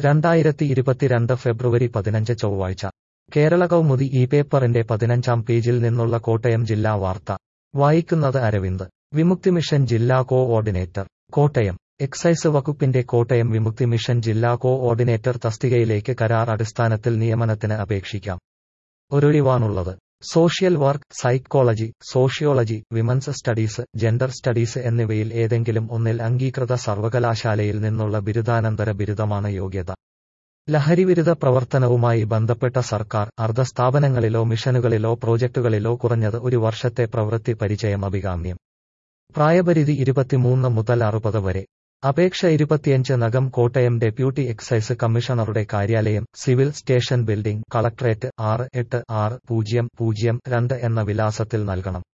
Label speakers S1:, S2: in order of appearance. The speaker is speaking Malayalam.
S1: രണ്ടായിരത്തി ഇരുപത്തിരണ്ട് ഫെബ്രുവരി പതിനഞ്ച് ചൊവ്വാഴ്ച കേരള കൗമുദി ഈ പേപ്പറിന്റെ പതിനഞ്ചാം പേജിൽ നിന്നുള്ള കോട്ടയം ജില്ലാ വാർത്ത വായിക്കുന്നത് അരവിന്ദ് വിമുക്തി മിഷൻ ജില്ലാ കോ ഓർഡിനേറ്റർ കോട്ടയം എക്സൈസ് വകുപ്പിന്റെ കോട്ടയം വിമുക്തി മിഷൻ ജില്ലാ കോ ഓർഡിനേറ്റർ തസ്തികയിലേക്ക് കരാർ അടിസ്ഥാനത്തിൽ നിയമനത്തിന് അപേക്ഷിക്കാം ഒരൊഴിവാണുള്ളത് social work psychology sociology women's studies gender studies എന്നിവയിൽ ഏതെങ്കിലും ഒന്നിൽ അംഗീകൃത സർവകലാശാലയിൽ നിന്നുള്ള ബിരുദാനന്തര ബിരുദമാണ് യോഗ്യത ലഹരിവിരുദ്ധ പ്രവർത്തനവുമായി ബന്ധപ്പെട്ട സർക്കാർ അർദ്ധ സ്ഥാപനങ്ങളിലോ മിഷനുകളിലോ പ്രോജക്ടുകളിലോ കുറഞ്ഞത് ഒരു വർഷത്തെ പ്രവൃത്തി പരിചയം അഭികാമ്യം പ്രായപരിധി ഇരുപത്തിമൂന്ന് മുതൽ അറുപത് വരെ അപേക്ഷ ഇരുപത്തിയഞ്ച് നഗം കോട്ടയം ഡെപ്യൂട്ടി എക്സൈസ് കമ്മീഷണറുടെ കാര്യാലയം സിവിൽ സ്റ്റേഷൻ ബിൽഡിംഗ് കളക്ടറേറ്റ് ആറ് എട്ട് ആറ് പൂജ്യം പൂജ്യം രണ്ട് എന്ന വിലാസത്തിൽ നൽകണം